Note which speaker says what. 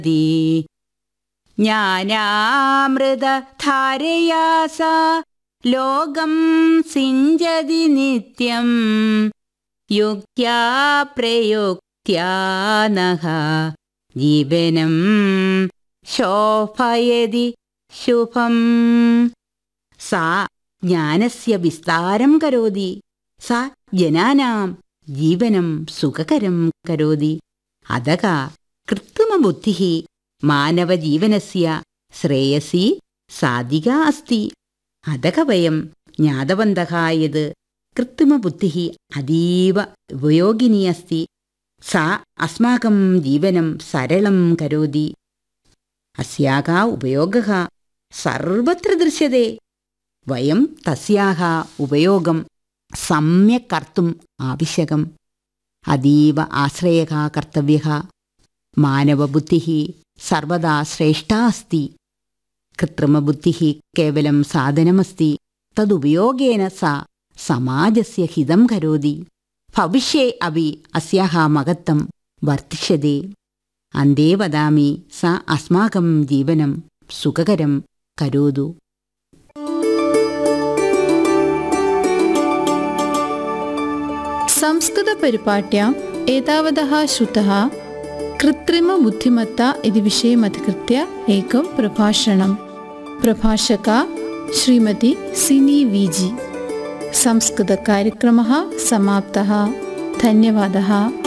Speaker 1: ജ്ഞാനാമൃതധാരയാ സാ ലോകം സിഞ്ചതി നിത്യം യുക്ത്യാ പ്രയുക്ത്യാ നഃ ജീവനം ശോഭയതി ശുഭം സാ ജ്ഞാനസ്യ വിസ്താരം കരോതി സാ ജനാനാം ജീവനം സുഖകരം കരോതി അതക കൃത്രിമബുദ്ധിः മാനവജീവനസ്യ ശ്രേയസി സാധിക അസ്തി അതക വയം ജ്ഞാതവന്തः യത് കൃത്രിമബുദ്ധിः അതീവ ഉപയോഗിനി അസ്തി सा अस्माकं जीवनं सरलं करोति अस्याः उपयोगः सर्वत्र दृश्यते वयं तस्याः उपयोगं सम्यक् कर्तुम् आवश्यकम् अतीव आश्रयः कर्तव्यः मानवबुद्धिः सर्वदा श्रेष्ठा अस्ति कृत्रिमबुद्धिः केवलं साधनमस्ति तदुपयोगेन सा समाजस्य हितं करोति भविष्ये अपि अस्याः महत्त्वं वर्धिष्यते अन्ते वदामि सा अस्माकं जीवनं सुखकरं करोतु
Speaker 2: संस्कृतपरिपाट्याम् एतावतः श्रुतः कृत्रिमबुद्धिमत्ता इति विषयमधिकृत्य एकं प्रभाषणं प्रभाषका श्रीमती सिनी वीजि संस्कृतकार्यक्रमः समाप्तः धन्यवादः